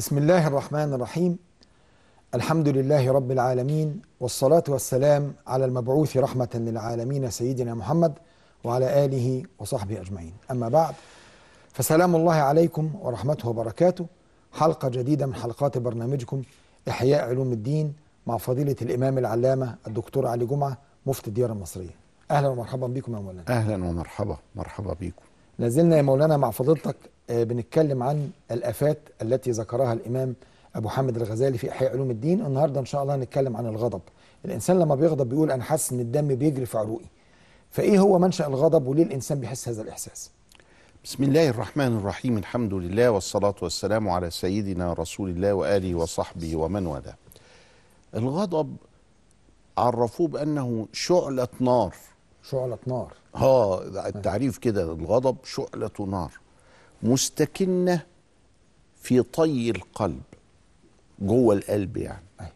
بسم الله الرحمن الرحيم الحمد لله رب العالمين والصلاة والسلام على المبعوث رحمة للعالمين سيدنا محمد وعلى آله وصحبه أجمعين أما بعد فسلام الله عليكم ورحمته وبركاته حلقة جديدة من حلقات برنامجكم إحياء علوم الدين مع فضيلة الإمام العلامة الدكتور علي جمعة مفتي الديار المصرية أهلا ومرحبا بكم يا مولانا اهلا ومرحبا مرحبا بكم لازلنا يا مولانا مع فضيلتك آه، بنتكلم عن الآفات التي ذكرها الإمام أبو حامد الغزالي في إحياء علوم الدين النهاردة إن شاء الله هنتكلم عن الغضب الإنسان لما بيغضب بيقول أنا حاسس إن الدم بيجري في عروقي فإيه هو منشأ الغضب وليه الإنسان بيحس هذا الإحساس بسم الله الرحمن الرحيم الحمد لله والصلاة والسلام على سيدنا رسول الله وآله وصحبه ومن والاه الغضب عرفوه بأنه شعلة نار شعلة نار ها التعريف كده الغضب شعلة نار مستكنة في طي القلب جوه القلب يعني أي.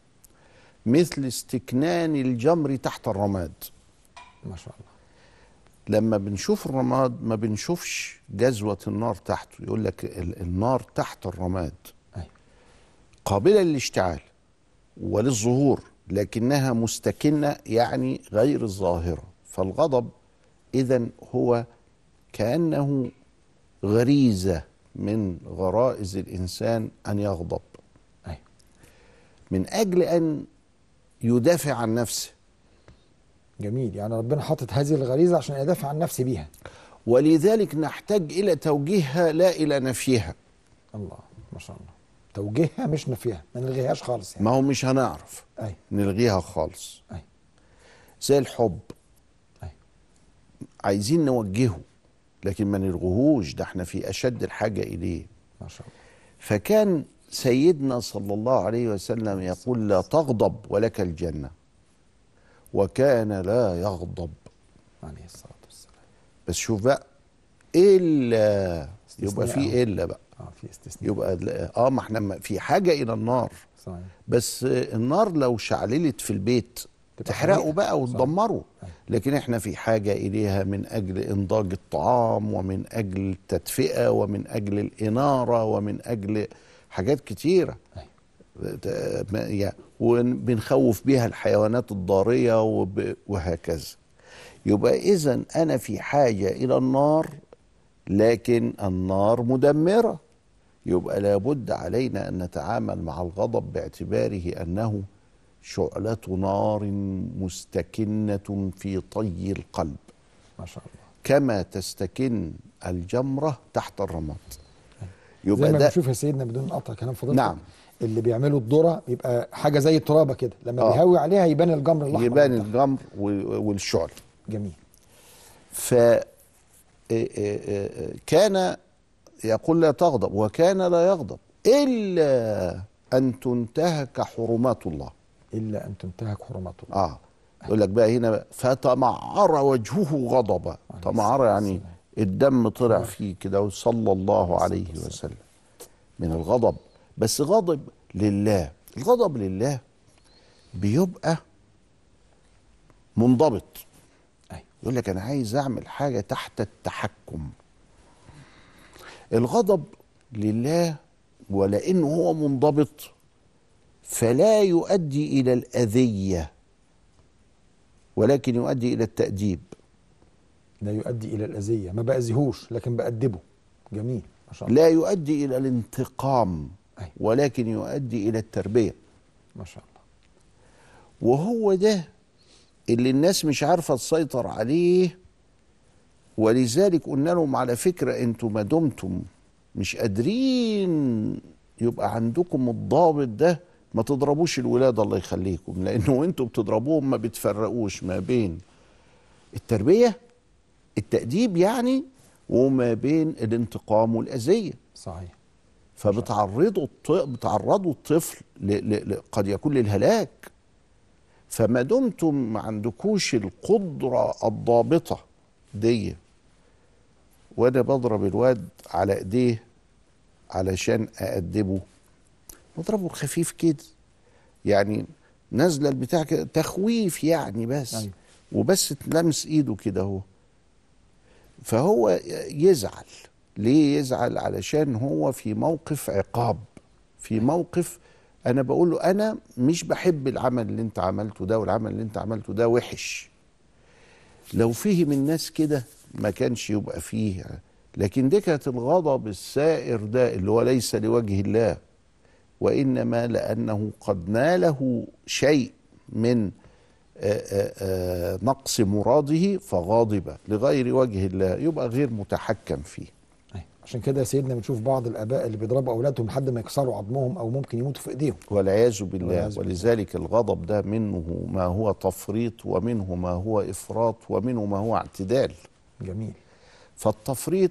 مثل استكنان الجمر تحت الرماد ما شاء الله لما بنشوف الرماد ما بنشوفش جزوة النار تحته يقول لك ال- النار تحت الرماد أي. قابلة للاشتعال وللظهور لكنها مستكنة يعني غير الظاهرة فالغضب إذا هو كأنه غريزة من غرائز الإنسان أن يغضب أي. من أجل أن يدافع عن نفسه جميل يعني ربنا حاطط هذه الغريزة عشان يدافع عن نفسي بيها ولذلك نحتاج إلى توجيهها لا إلى نفيها الله ما شاء الله توجيهها مش نفيها ما نلغيهاش خالص يعني ما هو مش هنعرف أي نلغيها خالص أي زي الحب أي. عايزين نوجهه لكن ما نلغوهوش ده احنا في اشد الحاجه اليه ما شاء الله فكان سيدنا صلى الله عليه وسلم يقول لا تغضب ولك الجنه وكان لا يغضب عليه الصلاة والسلام بس شوف بقى الا يبقى استثناء في الا بقى اه في استثناء يبقى اه ما احنا ما- في حاجه الى النار صحيح بس النار لو شعللت في البيت تبقى تحرقه حريقة. بقى صح. وتدمره أيوة. لكن احنا في حاجة إليها من أجل إنضاج الطعام ومن أجل التدفئة ومن أجل الإنارة ومن أجل حاجات كتيرة أيوة. ت- ما- يا- وبنخوف بيها الحيوانات الضارية وب- وهكذا يبقى إذا أنا في حاجة إلى النار لكن النار مدمرة يبقى لابد علينا أن نتعامل مع الغضب باعتباره أنه شعلة نار مستكنة في طي القلب ما شاء الله كما تستكن الجمرة تحت الرماد زي يبقى ما ده بنشوف يا سيدنا بدون قطع كلام فضيلتك نعم. اللي بيعملوا الذره بيبقى حاجه زي الترابه كده لما آه. بيهوي عليها يبان الجمر الاحمر يبان من تحت. الجمر و- والشعل جميل ف إيه إيه إيه كان يقول لا تغضب وكان لا يغضب إلا أن تنتهك حرمات الله الا ان تنتهك حرمات الله اه يقول لك بقى هنا بقى فتمعر وجهه غضبا عليه تمعر الصلاة يعني والسلام. الدم طلع فيه كده وصلى الله عليه وسلم من الغضب بس غضب لله الغضب لله بيبقى منضبط أيوة. يقول لك انا عايز اعمل حاجه تحت التحكم الغضب لله ولانه هو منضبط فلا يؤدي الى الاذيه ولكن يؤدي الى التاديب لا يؤدي الى الاذيه ما باذيهوش لكن بادبه جميل ما شاء الله لا يؤدي الى الانتقام أيوة. ولكن يؤدي الى التربيه ما شاء الله وهو ده اللي الناس مش عارفه تسيطر عليه ولذلك قلنا لهم على فكره انتم ما دمتم مش قادرين يبقى عندكم الضابط ده ما تضربوش الولاد الله يخليكم لانه انتوا بتضربوهم ما بتفرقوش ما بين التربيه التاديب يعني وما بين الانتقام والاذيه صحيح فبتعرضوا الط... بتعرضوا الطفل ل... ل... ل... قد يكون للهلاك فما دمتم ما عندكوش القدرة الضابطة دي وانا بضرب الواد على ايديه علشان أأدبه بضربه خفيف كده يعني نازله البتاع كده تخويف يعني بس أيوة. وبس تلمس ايده كده اهو فهو يزعل ليه يزعل علشان هو في موقف عقاب في موقف انا بقول له انا مش بحب العمل اللي انت عملته ده والعمل اللي انت عملته ده وحش لو فهم الناس كده ما كانش يبقى فيه لكن دي كانت الغضب السائر ده اللي هو ليس لوجه الله وانما لانه قد ناله شيء من آآ آآ نقص مراده فغاضب لغير وجه الله يبقى غير متحكم فيه أيوة. عشان كده يا سيدنا بنشوف بعض الاباء اللي بيضربوا اولادهم لحد ما يكسروا عظمهم او ممكن يموتوا في ايديهم والعياذ بالله والعياذ بالله. ولذلك الغضب ده منه ما هو تفريط ومنه ما هو افراط ومنه ما هو اعتدال جميل فالتفريط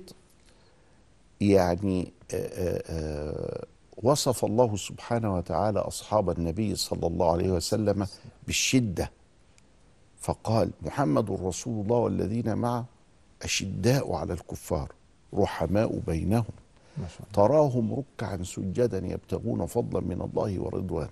يعني آآ آآ وصف الله سبحانه وتعالى اصحاب النبي صلى الله عليه وسلم بالشده فقال محمد رسول الله والذين معه اشداء على الكفار رحماء بينهم ما شاء الله تراهم ركعا سجدا يبتغون فضلا من الله ورضوانا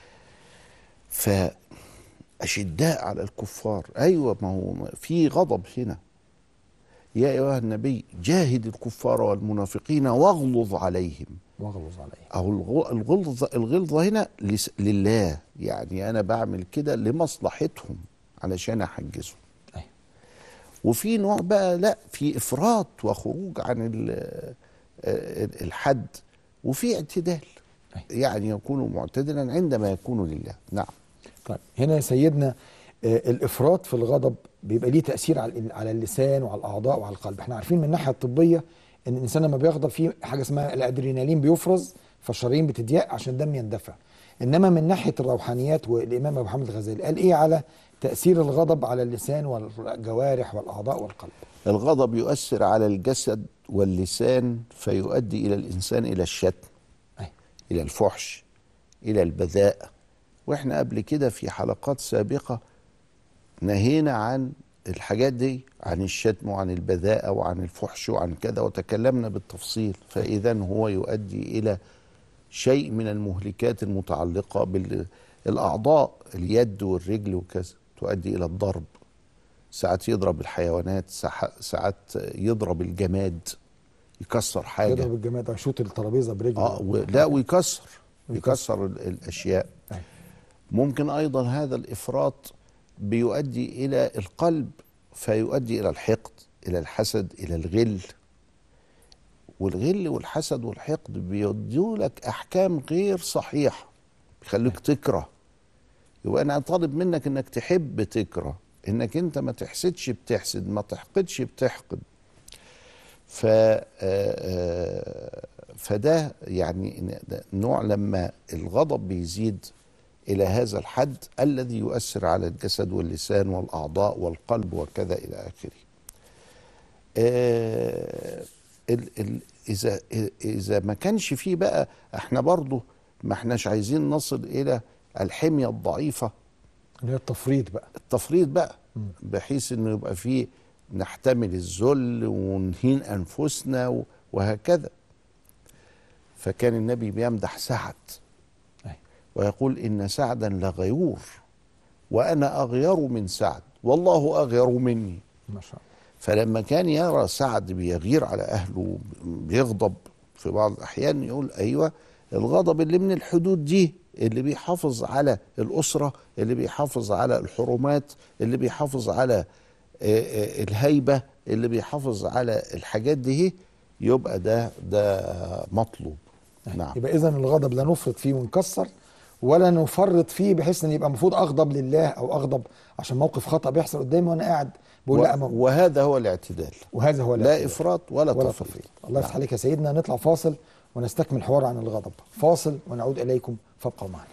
فأشداء على الكفار أيوة ما هو في غضب هنا يا أيها النبي جاهد الكفار والمنافقين واغلظ عليهم واغلظ عليه أو الغ- الغلظة الغلظة هنا لس- لله يعني أنا بعمل كده لمصلحتهم علشان أحجزهم أيوة. وفي نوع بقى لا في افراط وخروج عن ال- ال- الحد وفي اعتدال أيوة. يعني يكون معتدلا عندما يكون لله نعم طيب هنا يا سيدنا آه، الافراط في الغضب بيبقى ليه تاثير على على اللسان وعلى الاعضاء وعلى القلب احنا عارفين من الناحيه الطبيه ان الانسان لما بيغضب فيه حاجه اسمها الادرينالين بيفرز فالشرايين بتضيق عشان الدم يندفع انما من ناحيه الروحانيات والامام ابو حامد الغزالي قال ايه على تاثير الغضب على اللسان والجوارح والاعضاء والقلب الغضب يؤثر على الجسد واللسان فيؤدي الى الانسان الى الشتم أيوة. الى الفحش الى البذاء واحنا قبل كده في حلقات سابقه نهينا عن الحاجات دي عن الشتم وعن البذاءة وعن الفحش وعن كذا وتكلمنا بالتفصيل فإذا هو يؤدي إلى شيء من المهلكات المتعلقة بالأعضاء اليد والرجل وكذا تؤدي إلى الضرب ساعات يضرب الحيوانات ساعات ساعات يضرب الجماد يكسر حاجة يضرب الجماعه يشوط الترابيزه برجله اه و- لا ويكسر يكسر ال- الاشياء أيوة. ممكن ايضا هذا الافراط بيؤدي الى القلب فيؤدي الى الحقد الى الحسد الى الغل والغل والحسد والحقد بيدوا لك احكام غير صحيحه بيخليك تكره يبقى انا طالب منك انك تحب تكره انك انت ما تحسدش بتحسد ما تحقدش بتحقد ف آه، آه، فده يعني ده نوع لما الغضب بيزيد الى هذا الحد الذي يؤثر على الجسد واللسان والاعضاء والقلب وكذا الى اخره. آه، ال- ال- اذا اذا ما كانش فيه بقى احنا برضه ما احناش عايزين نصل الى الحميه الضعيفه اللي هي التفريط بقى التفريط بقى مم. بحيث انه يبقى فيه نحتمل الذل ونهين انفسنا و- وهكذا فكان النبي بيمدح سعد أيوة. ويقول ان سعدا لغيور وانا اغير من سعد والله اغير مني ما شاء الله فلما كان يرى سعد بيغير على اهله بيغضب في بعض الاحيان يقول ايوه الغضب اللي من الحدود دي اللي بيحافظ على الاسره اللي بيحافظ على الحرمات اللي بيحافظ على آه، آه، الهيبه اللي بيحافظ على الحاجات دي يبقى ده ده مطلوب نعم يبقى اذا الغضب لا نفرط فيه ونكسر ولا نفرط فيه بحيث ان يبقى المفروض اغضب لله او اغضب عشان موقف خطا بيحصل قدامي وانا قاعد بقول لا و- ما وهذا هو الاعتدال وهذا هو لا الاعتدال. افراط ولا, ولا تفريط تفريط الله يفتح عليك يا سيدنا نطلع فاصل ونستكمل الحوار عن الغضب فاصل ونعود اليكم فابقوا معنا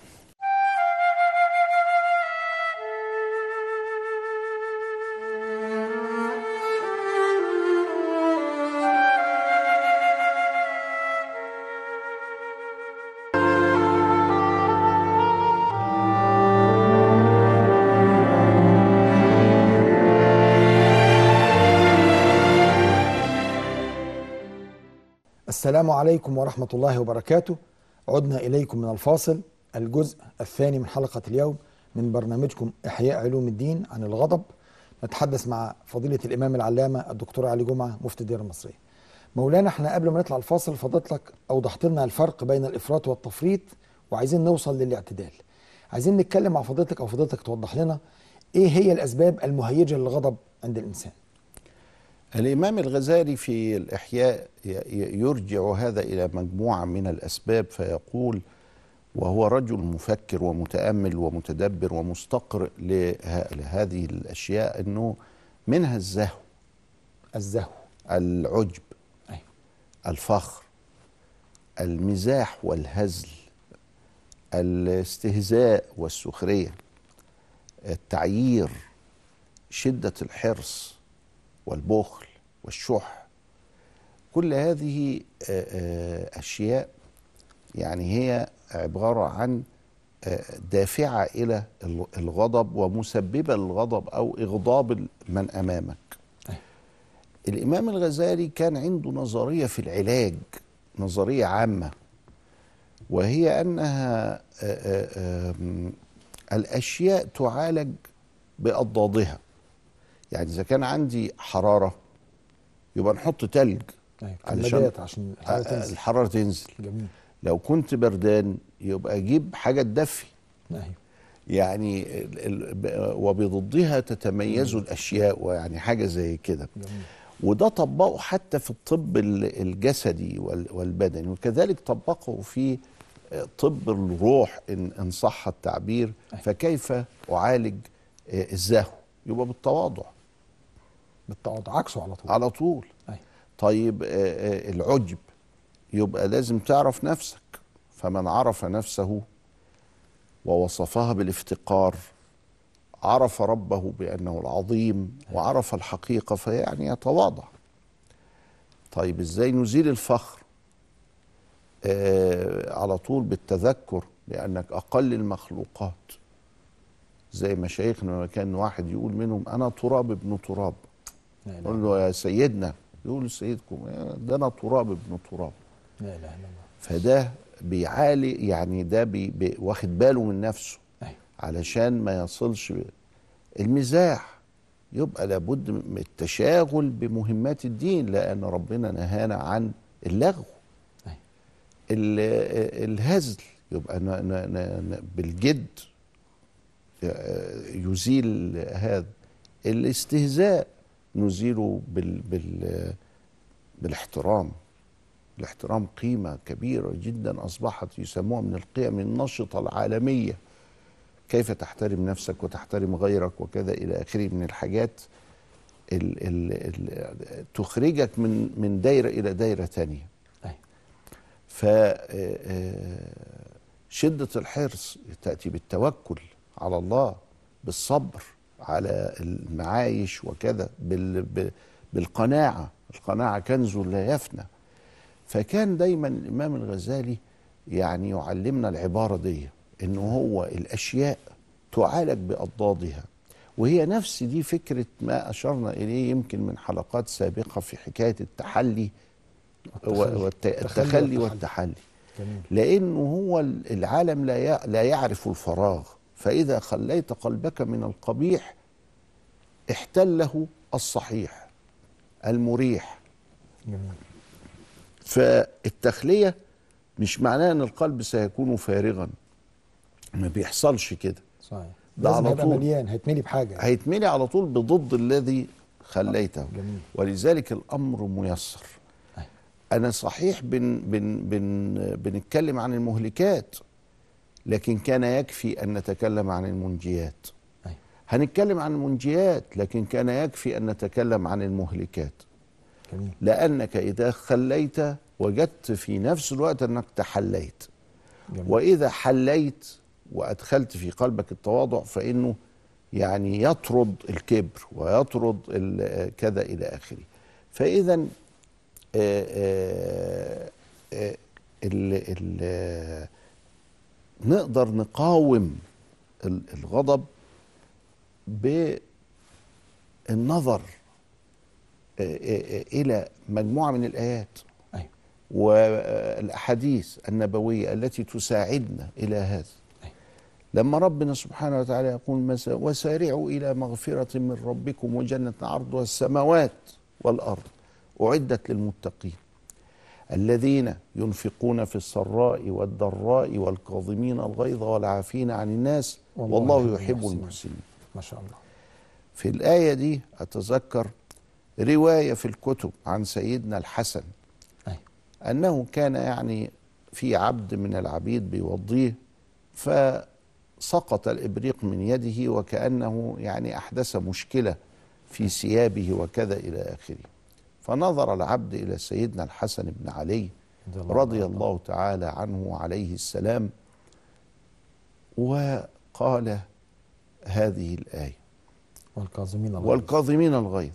السلام عليكم ورحمة الله وبركاته عدنا إليكم من الفاصل الجزء الثاني من حلقة اليوم من برنامجكم إحياء علوم الدين عن الغضب نتحدث مع فضيلة الإمام العلامة الدكتور علي جمعة مفتي الديار المصرية مولانا احنا قبل ما نطلع الفاصل فضلتك اوضحت لنا الفرق بين الافراط والتفريط وعايزين نوصل للاعتدال عايزين نتكلم مع فضيلتك او فضيلتك توضح لنا ايه هي الاسباب المهيجه للغضب عند الانسان الإمام الغزالي في الإحياء ي- ي- يرجع هذا إلى مجموعة من الأسباب فيقول وهو رجل مفكر ومتأمل ومتدبر ومستقرئ له- لهذه الأشياء أنه منها الزهو الزهو العجب أيوة. الفخر المزاح والهزل الاستهزاء والسخرية التعيير شدة الحرص والبخل والشح كل هذه آه، آه، أشياء يعني هي عبارة عن آه، دافعة إلى ال- الغضب ومسببة للغضب أو إغضاب من أمامك الإمام الغزالي كان عنده نظرية في العلاج نظرية عامة وهي أنها آه، آه، آم، الأشياء تعالج بأضدادها يعني إذا كان عندي حرارة يبقى نحط تلج أيوة. علشان كمادات عشان الحرارة آه، تنزل الحرارة تنزل جميل لو كنت بردان يبقى أجيب حاجة تدفي ايوه يعني ال- ال- ب- وبضدها تتميز الأشياء ويعني حاجة زي كده جميل وده طبقه حتى في الطب ال- الجسدي وال- والبدني وكذلك طبقه في آه، طب الروح إن, إن صح التعبير أيوة. فكيف أعالج آه، الزهو يبقى بالتواضع بالتواضع عكسه على طول على طول أيوة. طيب آه، آه، العجب يبقى لازم تعرف نفسك فمن عرف نفسه ووصفها بالافتقار عرف ربه بأنه العظيم وعرف الحقيقة فيعني يتواضع طيب ازاي نزيل الفخر آه على طول بالتذكر بأنك أقل المخلوقات زي مشايخنا لما كان واحد يقول منهم أنا تراب ابن تراب لا اله يقول له يا سيدنا يقول سيدكم ده انا تراب ابن تراب لا اله الا الله فده بيعالي يعني ده بي بي واخد باله من نفسه ايوه علشان ما يصلش ب- المزاح يبقى لابد من التشاغل بمهمات الدين لان ربنا نهانا عن اللغو أيوة. ال- الهزل يبقى ن- ن- ن- بالجد يزيل هذا الاستهزاء نزيله بال بال بالاحترام الاحترام قيمة كبيرة جدا أصبحت يسموها من القيم النشطة العالمية كيف تحترم نفسك وتحترم غيرك وكذا إلى آخره من الحاجات ال ال ال تخرجك من من دايرة إلى دايرة تانية ايوه ف آه، شدة الحرص تأتي بالتوكل على الله بالصبر على المعايش وكذا بال ب- بالقناعة القناعة كنز لا يفنى فكان دايما الإمام الغزالي يعني يعلمنا العبارة دي إنه هو الأشياء تعالج بأضدادها وهي نفس دي فكرة ما أشرنا إليه يمكن من حلقات سابقة في حكاية التحلي والتخلي. والت- التخلي التخلي والتحلي. والتحلي جميل لانه هو العالم لا يع- لا يعرف الفراغ فاذا خليت قلبك من القبيح احتله الصحيح المريح جميل فالتخليه مش معناه ان القلب سيكون فارغا ما بيحصلش كده صحيح ده لازم على هيبقى طول. مليان هيتملي بحاجه هيتملي على طول بضد الذي خليته جميل ولذلك الامر ميسر أيوة. انا صحيح بن بن بن بنتكلم عن المهلكات لكن كان يكفي ان نتكلم عن المنجيات أيوة. هنتكلم عن المنجيات لكن كان يكفي ان نتكلم عن المهلكات جميل لانك اذا خليت وجدت في نفس الوقت انك تحليت جميل واذا حليت وادخلت في قلبك التواضع فانه يعني يطرد الكبر ويطرد ال- كذا الى اخره فاذا آه، آه، آه، ال- ال- نقدر نقاوم ال- الغضب بالنظر آه، آه، آه، الى مجموعه من الايات ايوه والاحاديث النبويه التي تساعدنا الى هذا أيوة. لما ربنا سبحانه وتعالى يقول مس- وسارعوا الى مغفره من ربكم وجنه عرضها السماوات والارض اعدت للمتقين الذين ينفقون في السراء والضراء والكاظمين الغيظ والعافين عن الناس والله يحب المحسنين ما شاء الله في الآية دي أتذكر رواية في الكتب عن سيدنا الحسن أي. أنه كان يعني في عبد من العبيد بيوضيه فسقط الإبريق من يده وكأنه يعني أحدث مشكلة في ثيابه وكذا إلى آخره فنظر العبد إلى سيدنا الحسن بن علي رضي الله تعالى عنه عليه السلام وقال هذه الآية والكاظمين الغيظ والكاظمين الغيظ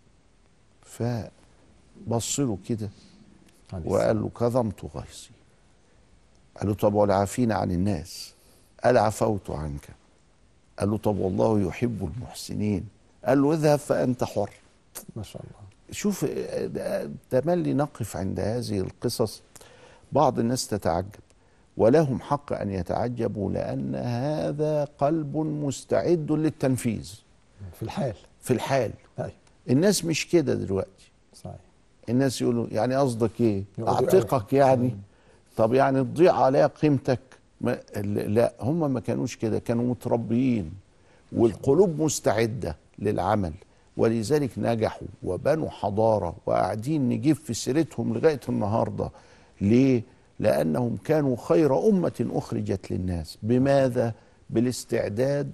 فبص له كده عليه وقال له كظمت غيظي قال له طب والعافين عن الناس قال عفوت عنك قال له طب والله يحب المحسنين قال له اذهب فأنت حر ما شاء الله شوف ده- تملي نقف عند هذه القصص بعض الناس تتعجب ولهم حق أن يتعجبوا لأن هذا قلب مستعد للتنفيذ في الحال في الحال أي الناس مش كده دلوقتي صحيح الناس يقولوا يعني قصدك ايه يقعدوا اعتقك يعني طب يعني تضيع عليها قيمتك ما لا هم ما كانوش كده كانوا متربيين والقلوب مستعدة للعمل ولذلك نجحوا وبنوا حضارة وقاعدين نجيب في سيرتهم لغاية النهاردة ليه؟ لأنهم كانوا خير أمة أخرجت للناس بماذا؟ بالاستعداد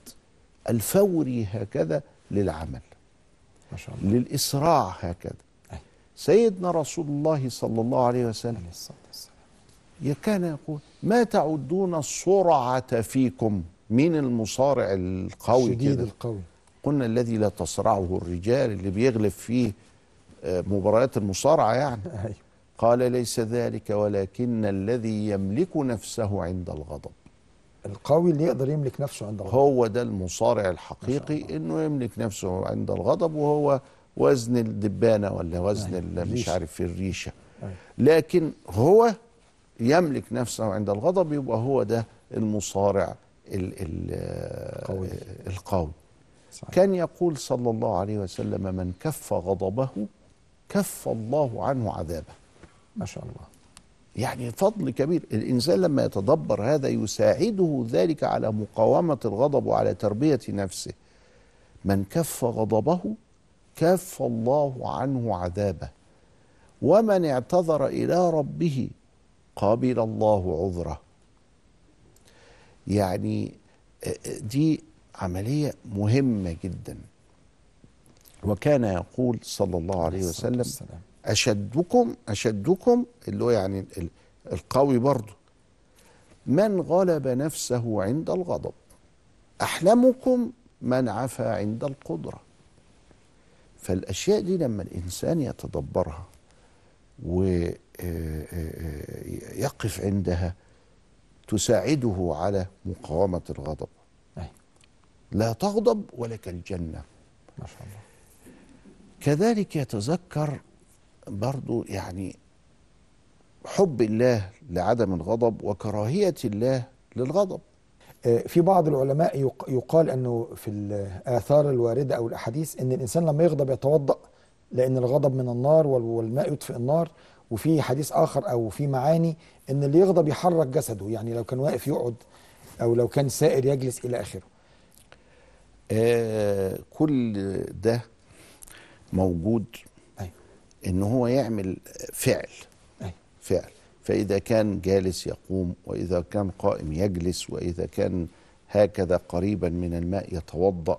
الفوري هكذا للعمل ما شاء الله للإسراع هكذا أي. سيدنا رسول الله صلى الله عليه وسلم عليه الصلاة والسلام كان يقول ما تعدون السرعة فيكم مين المصارع القوي شديد كده القوي قلنا الذي لا تصرعه الرجال اللي بيغلب فيه آه، مباريات المصارعة يعني أي قال ليس ذلك ولكن الذي يملك نفسه عند الغضب القوي اللي يقدر يملك نفسه عند الله هو ده المصارع ما الحقيقي شاء الله. انه يملك نفسه عند الغضب وهو وزن الدبانه ولا وزن أيوة، ال- مش الريشة. عارف في الريشه أيوة. لكن هو يملك نفسه عند الغضب يبقى هو ده المصارع ال ال قوي. القوي صحيح. كان يقول صلى الله عليه وسلم من كف غضبه كف الله عنه عذابه ما شاء الله يعني فضل كبير الإنسان لما يتدبر هذا يساعده ذلك على مقاومة الغضب وعلى تربية نفسه من كف غضبه كف الله عنه عذابه ومن اعتذر إلى ربه قبل الله عذره يعني آه، آه، دي عملية مهمة جدا وكان يقول صلى الله عليه الصلاة وسلم والسلام. أشدكم أشدكم اللي هو يعني ال- القوي برضه من غلب نفسه عند الغضب أحلمكم من عفا عند القدرة فالأشياء دي لما الإنسان يتدبرها ويقف عندها تساعده على مقاومة الغضب أي لا تغضب ولك الجنة ما شاء الله كذلك يتذكر برضو يعني حب الله لعدم الغضب وكراهية الله للغضب آه، في بعض العلماء يق- يقال انه في الاثار الوارده او الاحاديث ان الانسان لما يغضب يتوضا لان الغضب من النار وال- والماء يطفئ النار وفي حديث اخر او في معاني ان اللي يغضب يحرك جسده يعني لو كان واقف يقعد او لو كان سائر يجلس الى اخره آه كل ده موجود أي. ان هو يعمل فعل أي. فعل فاذا كان جالس يقوم واذا كان قائم يجلس واذا كان هكذا قريبا من الماء يتوضا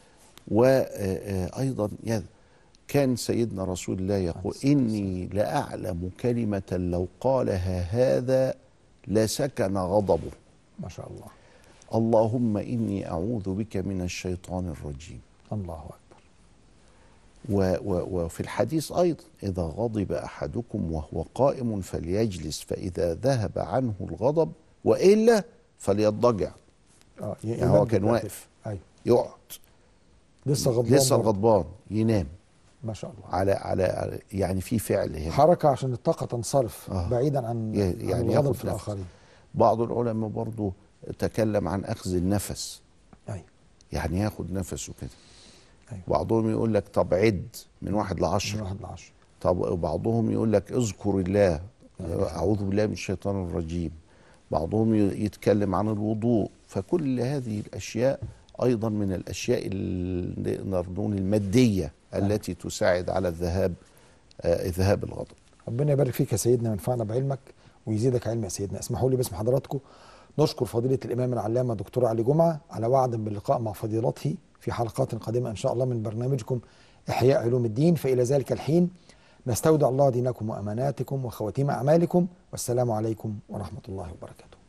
وايضا يذ- كان سيدنا رسول الله يقول الصلاة اني لاعلم كلمه لو قالها هذا لسكن غضبه ما شاء الله اللهم اني اعوذ بك من الشيطان الرجيم الله اكبر و و وفي الحديث ايضا اذا غضب احدكم وهو قائم فليجلس فاذا ذهب عنه الغضب والا فليضجع اه ي- يعني هو يمدد كان بقى واقف كده. ايوه يقعد لسه غضبان لسه برضه. الغضبان ينام ما شاء الله على على على- يعني في فعل هنا حركه عشان الطاقه تنصرف آه. بعيدا عن, ي- عن يعني الغضب ياخد في نفس. الاخرين بعض العلماء برضو تكلم عن اخذ النفس ايوه يعني ياخد نفسه كده أيوة. بعضهم يقول لك طب عد من واحد من لعشرة واحد لعشرة طب بعضهم يقول لك اذكر الله اعوذ بالله من الشيطان الرجيم بعضهم ي- يتكلم عن الوضوء فكل هذه الاشياء ايضا من الاشياء اللي نقدر نقول الماديه التي تساعد على الذهاب آه، ذهاب الغضب ربنا يبارك فيك يا سيدنا وينفعنا بعلمك ويزيدك علم يا سيدنا اسمحوا لي باسم حضراتكم نشكر فضيلة الإمام العلامة دكتور علي جمعة على وعد باللقاء مع فضيلته في حلقات قادمة إن شاء الله من برنامجكم إحياء علوم الدين فإلى ذلك الحين نستودع الله دينكم وأماناتكم وخواتيم أعمالكم والسلام عليكم ورحمة الله وبركاته